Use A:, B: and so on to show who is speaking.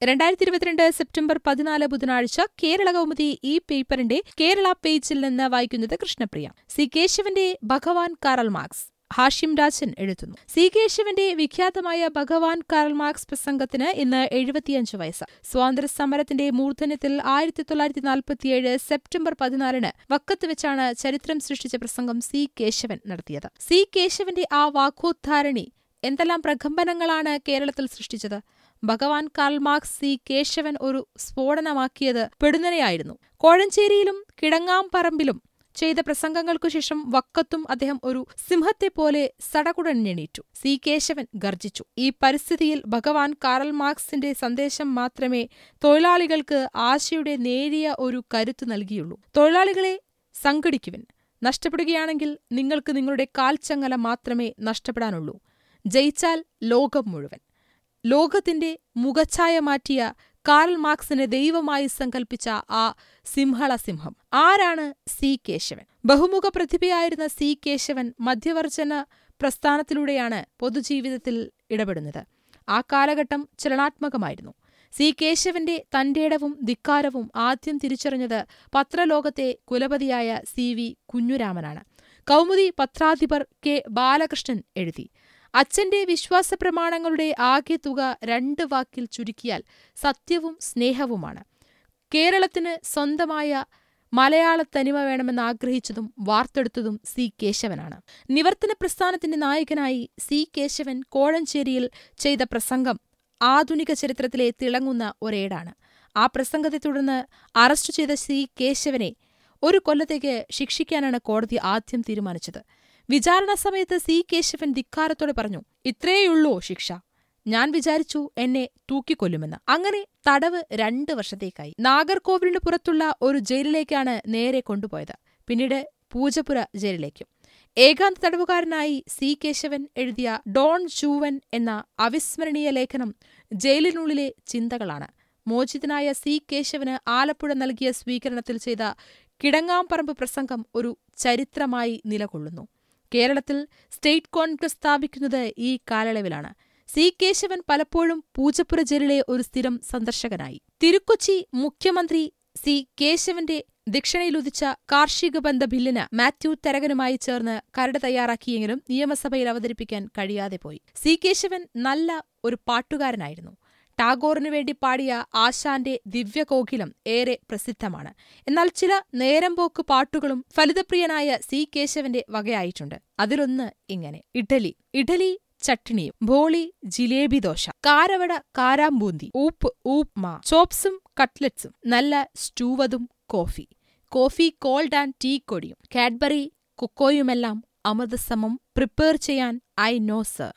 A: രണ്ടായിരത്തി ഇരുപത്തിരണ്ട് സെപ്റ്റംബർ പതിനാല് ബുധനാഴ്ച കേരള കൗമുദി ഈ പേപ്പറിന്റെ കേരള പേജിൽ നിന്ന് വായിക്കുന്നത് കൃഷ്ണപ്രിയ സി കേശവന്റെ ഭഗവാൻ കാറൽ മാർക്സ് ഹാഷ്യം രാജൻ എഴുതുന്നു സി കേശവന്റെ വിഖ്യാതമായ ഭഗവാൻ കാറൽ മാർക്സ് പ്രസംഗത്തിന് ഇന്ന് എഴുപത്തിയഞ്ച് വയസ്സ് സ്വാതന്ത്ര്യ സമരത്തിന്റെ മൂർധന്യത്തിൽ ആയിരത്തി തൊള്ളായിരത്തി നാൽപ്പത്തിയേഴ് സെപ്റ്റംബർ പതിനാലിന് വക്കത്ത് വെച്ചാണ് ചരിത്രം സൃഷ്ടിച്ച പ്രസംഗം സി കേശവൻ നടത്തിയത് സി കേശവന്റെ ആ വാക്കോദ്ധാരണി എന്തെല്ലാം പ്രകമ്പനങ്ങളാണ് കേരളത്തിൽ സൃഷ്ടിച്ചത് ഭഗവാൻ കാൾ മാർക്സ് സി കേശവൻ ഒരു സ്ഫോടനമാക്കിയത് പെടുന്നനെയായിരുന്നു കോഴഞ്ചേരിയിലും കിടങ്ങാംപറമ്പിലും ചെയ്ത പ്രസംഗങ്ങൾക്കു ശേഷം വക്കത്തും അദ്ദേഹം ഒരു സിംഹത്തെപ്പോലെ സടകുടഞ്ഞെണീറ്റു സി കേശവൻ ഗർജിച്ചു ഈ പരിസ്ഥിതിയിൽ ഭഗവാൻ കാറൽ മാർക്സിന്റെ സന്ദേശം മാത്രമേ തൊഴിലാളികൾക്ക് ആശയുടെ നേരിയ ഒരു കരുത്ത് നൽകിയുള്ളൂ തൊഴിലാളികളെ സംഘടിക്കുവിൻ നഷ്ടപ്പെടുകയാണെങ്കിൽ നിങ്ങൾക്ക് നിങ്ങളുടെ കാൽച്ചങ്ങല മാത്രമേ നഷ്ടപ്പെടാനുള്ളൂ ജയിച്ചാൽ ലോകം മുഴുവൻ ലോകത്തിന്റെ മുഖഛായ മാറ്റിയ കാറൽ മാർക്സിനെ ദൈവമായി സങ്കൽപ്പിച്ച ആ സിംഹള സിംഹം ആരാണ് സി കേശവൻ ബഹുമുഖ പ്രതിഭയായിരുന്ന സി കേശവൻ മധ്യവർജന പ്രസ്ഥാനത്തിലൂടെയാണ് പൊതുജീവിതത്തിൽ ഇടപെടുന്നത് ആ കാലഘട്ടം ചലനാത്മകമായിരുന്നു സി കേശവന്റെ തന്റേടവും ധിക്കാരവും ആദ്യം തിരിച്ചറിഞ്ഞത് പത്രലോകത്തെ കുലപതിയായ സി വി കുഞ്ഞുരാമനാണ് കൗമുദി പത്രാധിപർ കെ ബാലകൃഷ്ണൻ എഴുതി അച്ഛന്റെ വിശ്വാസ പ്രമാണങ്ങളുടെ ആകെ തുക രണ്ട് വാക്കിൽ ചുരുക്കിയാൽ സത്യവും സ്നേഹവുമാണ് കേരളത്തിന് സ്വന്തമായ മലയാള തനിമ വേണമെന്ന് ആഗ്രഹിച്ചതും വാർത്തെടുത്തതും സി കേശവനാണ് നിവർത്തന പ്രസ്ഥാനത്തിന്റെ നായകനായി സി കേശവൻ കോഴഞ്ചേരിയിൽ ചെയ്ത പ്രസംഗം ആധുനിക ചരിത്രത്തിലെ തിളങ്ങുന്ന ഒരേടാണ് ആ പ്രസംഗത്തെ തുടർന്ന് അറസ്റ്റ് ചെയ്ത സി കേശവനെ ഒരു കൊല്ലത്തേക്ക് ശിക്ഷിക്കാനാണ് കോടതി ആദ്യം തീരുമാനിച്ചത് വിചാരണ സമയത്ത് സി കേശവൻ ധിക്കാരത്തോടെ പറഞ്ഞു ഇത്രയേയുള്ളൂ ശിക്ഷ ഞാൻ വിചാരിച്ചു എന്നെ തൂക്കിക്കൊല്ലുമെന്ന് അങ്ങനെ തടവ് രണ്ട് വർഷത്തേക്കായി നാഗർകോവിലിന് പുറത്തുള്ള ഒരു ജയിലിലേക്കാണ് നേരെ കൊണ്ടുപോയത് പിന്നീട് പൂജപ്പുര ജയിലിലേക്കും ഏകാന്ത തടവുകാരനായി സി കേശവൻ എഴുതിയ ഡോൺ ജൂവൻ എന്ന അവിസ്മരണീയ ലേഖനം ജയിലിനുള്ളിലെ ചിന്തകളാണ് മോചിതനായ സി കേശവന് ആലപ്പുഴ നൽകിയ സ്വീകരണത്തിൽ ചെയ്ത കിടങ്ങാംപറമ്പ് പ്രസംഗം ഒരു ചരിത്രമായി നിലകൊള്ളുന്നു കേരളത്തിൽ സ്റ്റേറ്റ് കോൺഗ്രസ് സ്ഥാപിക്കുന്നത് ഈ കാലയളവിലാണ് സി കേശവൻ പലപ്പോഴും പൂജപ്പുര ജയിലിലെ ഒരു സ്ഥിരം സന്ദർശകനായി തിരുക്കൊച്ചി മുഖ്യമന്ത്രി സി കേശവന്റെ ദക്ഷിണയിലുദിച്ച കാർഷിക ബന്ധ ബില്ലിന് മാത്യു തരകനുമായി ചേർന്ന് കരട് തയ്യാറാക്കിയെങ്കിലും നിയമസഭയിൽ അവതരിപ്പിക്കാൻ കഴിയാതെ പോയി സി കേശവൻ നല്ല ഒരു പാട്ടുകാരനായിരുന്നു ടാഗോറിനു വേണ്ടി പാടിയ ആശാന്റെ ദിവ്യകോകിലം ഏറെ പ്രസിദ്ധമാണ് എന്നാൽ ചില നേരമ്പോക്ക് പാട്ടുകളും ഫലിതപ്രിയനായ സി കേശവന്റെ വകയായിട്ടുണ്ട് അതിലൊന്ന് ഇങ്ങനെ ഇഡലി ഇഡലി ചട്നിയും ബോളി ജിലേബി ദോശ കാരവട കാരാമ്പൂന്തി ഊപ്പ് ഊപ്മ ചോപ്സും കട്ട്ലറ്റ്സും നല്ല സ്റ്റൂവതും coffee coffee cold and tea കൊടിയും കാഡ്ബറി കൊക്കോയുമെല്ലാം അമൃതസമം പ്രിപ്പയർ ചെയ്യാൻ ഐ നോ സർ